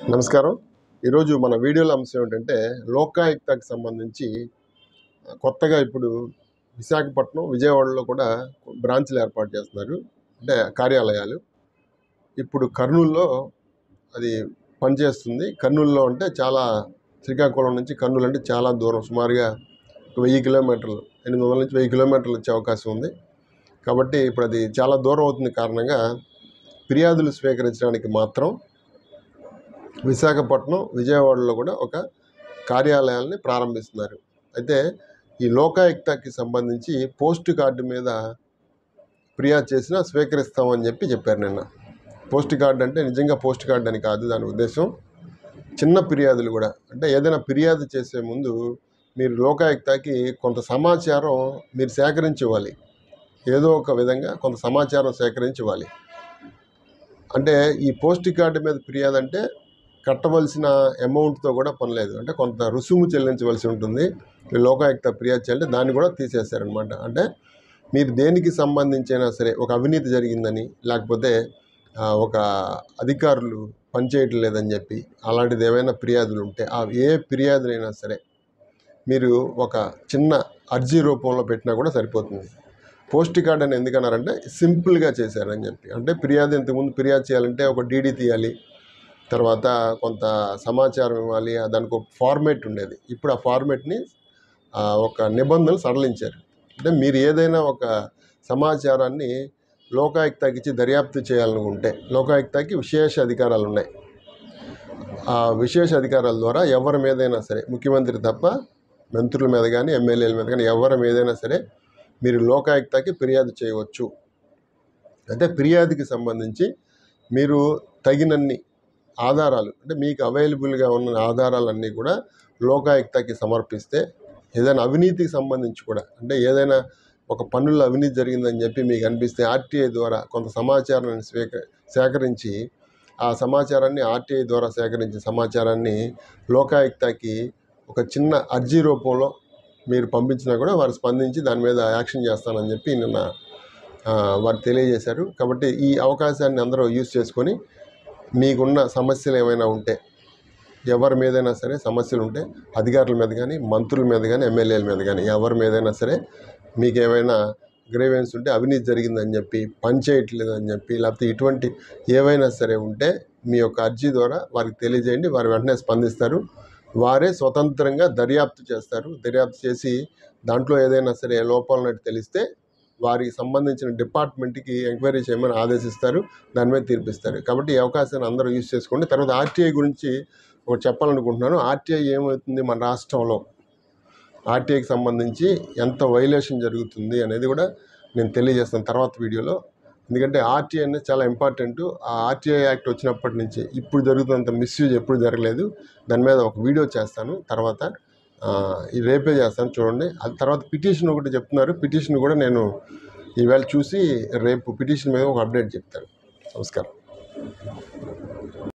నమస్కారం ఈరోజు మన వీడియోలో అంశం ఏంటంటే లోకాయుక్తకి సంబంధించి కొత్తగా ఇప్పుడు విశాఖపట్నం విజయవాడలో కూడా బ్రాంచ్లు ఏర్పాటు చేస్తున్నారు అంటే కార్యాలయాలు ఇప్పుడు కర్నూలులో అది పనిచేస్తుంది కర్నూలులో అంటే చాలా శ్రీకాకుళం నుంచి కర్నూలు అంటే చాలా దూరం సుమారుగా ఒక వెయ్యి కిలోమీటర్లు ఎనిమిది వందల నుంచి వెయ్యి కిలోమీటర్లు వచ్చే అవకాశం ఉంది కాబట్టి ఇప్పుడు అది చాలా దూరం అవుతుంది కారణంగా ఫిర్యాదులు స్వీకరించడానికి మాత్రం విశాఖపట్నం విజయవాడలో కూడా ఒక కార్యాలయాల్ని ప్రారంభిస్తున్నారు అయితే ఈ లోకాయుక్తకి సంబంధించి పోస్ట్ కార్డు మీద ఫిర్యాదు చేసినా స్వీకరిస్తామని చెప్పి చెప్పారు నిన్న పోస్ట్ కార్డు అంటే నిజంగా పోస్ట్ కార్డు అని కాదు దాని ఉద్దేశం చిన్న ఫిర్యాదులు కూడా అంటే ఏదైనా ఫిర్యాదు చేసే ముందు మీరు లోకాయుక్తకి కొంత సమాచారం మీరు సేకరించి ఇవ్వాలి ఏదో ఒక విధంగా కొంత సమాచారం సేకరించి ఇవ్వాలి అంటే ఈ పోస్ట్ కార్డు మీద ఫిర్యాదు అంటే కట్టవలసిన అమౌంట్తో కూడా పని లేదు అంటే కొంత రుసుము చెల్లించవలసి ఉంటుంది ఈ లోకాయుక్త ఫిర్యాదు చేయాలంటే దాన్ని కూడా తీసేశారనమాట అంటే మీరు దేనికి సంబంధించైనా సరే ఒక అవినీతి జరిగిందని లేకపోతే ఆ, ఒక అధికారులు పనిచేయటం లేదని చెప్పి అలాంటిది ఏమైనా ఫిర్యాదులు ఉంటే ఆ ఏ ఫిర్యాదులైనా సరే మీరు ఒక చిన్న అర్జీ రూపంలో పెట్టినా కూడా సరిపోతుంది పోస్ట్ కార్డ్ అని ఎందుకన్నారంటే సింపుల్గా చేశారని చెప్పి అంటే ఫిర్యాదు ఇంతకుముందు ఫిర్యాదు చేయాలంటే ఒక డీడీ తీయాలి తర్వాత కొంత సమాచారం ఇవ్వాలి ఆ దానికి ఒక ఫార్మేట్ ఉండేది ఇప్పుడు ఆ ఫార్మేట్ని ఆ, ఒక నిబంధనలు సడలించారు అంటే మీరు ఏదైనా ఒక సమాచారాన్ని లోకాయుక్తకి ఇచ్చి దర్యాప్తు చేయాలనుకుంటే లోకాయుక్తకి విశేష అధికారాలు ఉన్నాయి ఆ విశేష అధికారాల ద్వారా ఎవరి మీదైనా సరే ముఖ్యమంత్రి తప్ప మంత్రుల మీద కానీ ఎమ్మెల్యేల మీద కానీ ఎవరి మీదైనా సరే మీరు లోకాయుక్తకి ఫిర్యాదు చేయవచ్చు అంటే ఫిర్యాదుకి సంబంధించి మీరు తగినన్ని ఆధారాలు అంటే మీకు అవైలబుల్గా ఉన్న ఆధారాలన్నీ కూడా లోకాయుక్తకి సమర్పిస్తే ఏదైనా అవినీతికి సంబంధించి కూడా అంటే ఏదైనా ఒక పన్నుల్లో అవినీతి జరిగిందని చెప్పి మీకు అనిపిస్తే ఆర్టీఐ ద్వారా కొంత సమాచారాన్ని స్వీక సేకరించి ఆ సమాచారాన్ని ఆర్టీఐ ద్వారా సేకరించిన సమాచారాన్ని లోకాయుక్తకి ఒక చిన్న అర్జీ రూపంలో మీరు పంపించినా కూడా వారు స్పందించి దాని మీద యాక్షన్ చేస్తానని చెప్పి నిన్న ఆ, వారు తెలియజేశారు కాబట్టి ఈ అవకాశాన్ని అందరూ యూజ్ చేసుకొని మీకున్న సమస్యలు ఏమైనా ఉంటే ఎవరి మీదైనా సరే సమస్యలు ఉంటే అధికారుల మీద కానీ మంత్రుల మీద కానీ ఎమ్మెల్యేల మీద కానీ ఎవరి మీదైనా సరే మీకు ఏమైనా గ్రేవెన్స్ ఉంటే అవినీతి జరిగిందని చెప్పి పని చేయట్లేదని చెప్పి లేకపోతే ఇటువంటి ఏవైనా సరే ఉంటే మీ యొక్క అర్జీ ద్వారా వారికి తెలియజేయండి వారు వెంటనే స్పందిస్తారు వారే స్వతంత్రంగా దర్యాప్తు చేస్తారు దర్యాప్తు చేసి దాంట్లో ఏదైనా సరే లోపాలు ఉన్నట్టు తెలిస్తే వారికి సంబంధించిన డిపార్ట్మెంట్కి ఎంక్వైరీ చేయమని ఆదేశిస్తారు దాని మీద తీర్పిస్తారు కాబట్టి ఈ అవకాశాన్ని అందరూ యూజ్ చేసుకోండి తర్వాత ఆర్టీఐ గురించి ఒకటి చెప్పాలనుకుంటున్నాను ఆర్టీఐ ఏమవుతుంది మన రాష్ట్రంలో ఆర్టీఐకి సంబంధించి ఎంత వైలేషన్ జరుగుతుంది అనేది కూడా నేను తెలియజేస్తాను తర్వాత వీడియోలో ఎందుకంటే ఆర్టీఐ అనేది చాలా ఇంపార్టెంట్ ఆ ఆర్టీఐ యాక్ట్ వచ్చినప్పటి నుంచి ఇప్పుడు జరుగుతున్నంత మిస్యూజ్ ఎప్పుడు జరగలేదు దాని మీద ఒక వీడియో చేస్తాను తర్వాత ఆ, ఈ రేపే చేస్తాను చూడండి అది తర్వాత పిటిషన్ ఒకటి చెప్తున్నారు పిటిషన్ కూడా నేను ఈవేళ చూసి రేపు పిటిషన్ మీద ఒక అప్డేట్ చెప్తాను నమస్కారం